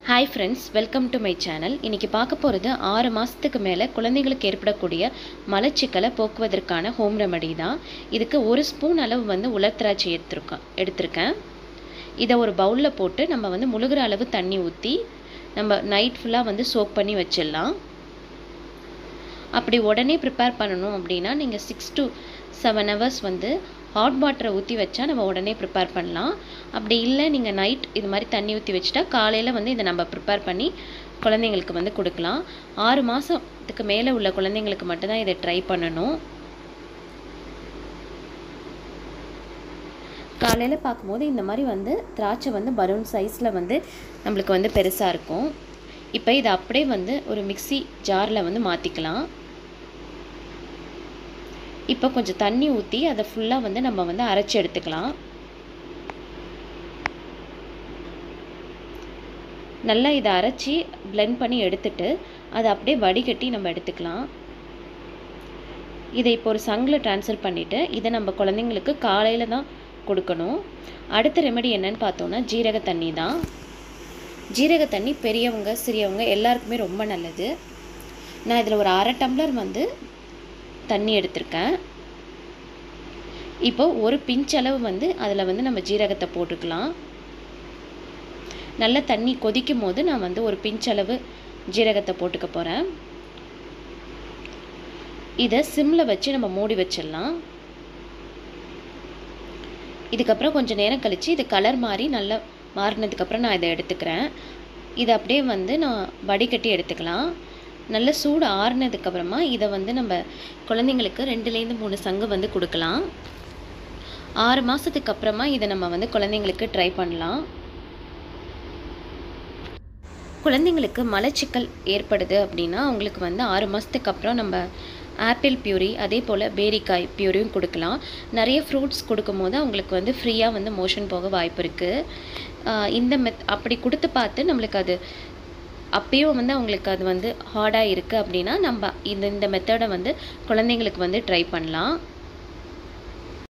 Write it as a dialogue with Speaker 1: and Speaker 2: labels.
Speaker 1: hi friends welcome to my channel இன்றைக்கி பார்க்க போகிறது ஆறு மாதத்துக்கு மேலே குழந்தைங்களுக்கு ஏற்படக்கூடிய மலச்சிக்கலை போக்குவதற்கான ஹோம் ரெமடி தான் இதுக்கு ஒரு ஸ்பூன் அளவு வந்து உலர் திராட்சை எடுத்துருக்கேன் எடுத்திருக்கேன் இதை ஒரு பவுலில் போட்டு நம்ம வந்து முழுகிற அளவு தண்ணி ஊற்றி நம்ம நைட் ஃபுல்லாக வந்து சோக் பண்ணி வச்சிடலாம் அப்படி உடனே ப்ரிப்பேர் பண்ணணும் அப்படின்னா நீங்கள் சிக்ஸ் டு செவன் ஹவர்ஸ் வந்து ஹாட் வாட்டரை ஊற்றி வச்சா நம்ம உடனே ப்ரிப்பேர் பண்ணலாம் அப்படி இல்லை நீங்கள் நைட் இது மாதிரி தண்ணி ஊற்றி வச்சுட்டா காலையில் வந்து இதை நம்ம ப்ரிப்பேர் பண்ணி குழந்தைங்களுக்கு வந்து கொடுக்கலாம் ஆறு மாதத்துக்கு மேலே உள்ள குழந்தைங்களுக்கு மட்டும்தான் இதை ட்ரை பண்ணணும் காலையில் பார்க்கும்போது இந்த மாதிரி வந்து திராட்சை வந்து பலூன் சைஸில் வந்து நம்மளுக்கு வந்து பெருசாக இருக்கும் இப்போ இதை அப்படியே வந்து ஒரு மிக்சி ஜாரில் வந்து மாற்றிக்கலாம் இப்போ கொஞ்சம் தண்ணி ஊற்றி அதை ஃபுல்லாக வந்து நம்ம வந்து அரைச்சி எடுத்துக்கலாம் நல்லா இதை அரைச்சி பிளெண்ட் பண்ணி எடுத்துட்டு அதை அப்படியே வடிகட்டி நம்ம எடுத்துக்கலாம் இதை இப்போ ஒரு சங்கில் ட்ரான்ஸ்ஃபர் பண்ணிவிட்டு இதை நம்ம குழந்தைங்களுக்கு காலையில் தான் கொடுக்கணும் அடுத்த ரெமெடி என்னன்னு பார்த்தோன்னா ஜீரக தண்ணி தான் ஜீரக தண்ணி பெரியவங்க சிறியவங்க எல்லாருக்குமே ரொம்ப நல்லது நான் இதில் ஒரு அரை டம்ளர் வந்து தண்ணி எடுத்திருக்கேன் இப்போ ஒரு பிஞ்ச் அளவு வந்து அதில் வந்து நம்ம ஜீரகத்தை போட்டுக்கலாம் நல்ல தண்ணி கொதிக்கும் போது நான் வந்து ஒரு பிஞ்ச் அளவு ஜீரகத்தை போட்டுக்க போகிறேன் இதை சிம்மில் வச்சு நம்ம மூடி வச்சிடலாம் இதுக்கப்புறம் கொஞ்சம் நேரம் கழித்து இது கலர் மாறி நல்லா மாறினதுக்கப்புறம் நான் இதை எடுத்துக்கிறேன் இதை அப்படியே வந்து நான் வடிகட்டி எடுத்துக்கலாம் நல்ல சூடு ஆறுனதுக்கப்புறமா இதை வந்து நம்ம குழந்தைங்களுக்கு ரெண்டுலேருந்து மூணு சங்கு வந்து கொடுக்கலாம் ஆறு மாதத்துக்கு அப்புறமா இதை நம்ம வந்து குழந்தைங்களுக்கு ட்ரை பண்ணலாம் குழந்தைங்களுக்கு மலச்சிக்கல் ஏற்படுது அப்படின்னா அவங்களுக்கு வந்து ஆறு மாதத்துக்கு அப்புறம் நம்ம ஆப்பிள் பியூரி அதே போல் பேரிக்காய் பியூரியும் கொடுக்கலாம் நிறைய ஃப்ரூட்ஸ் கொடுக்கும்போது அவங்களுக்கு வந்து ஃப்ரீயாக வந்து மோஷன் போக வாய்ப்பு இருக்குது இந்த மெத் அப்படி கொடுத்து பார்த்து நம்மளுக்கு அது அப்பயும் வந்து அவங்களுக்கு அது வந்து ஹார்டாக இருக்குது அப்படின்னா நம்ம இந்த இந்த மெத்தடை வந்து குழந்தைங்களுக்கு வந்து ட்ரை பண்ணலாம்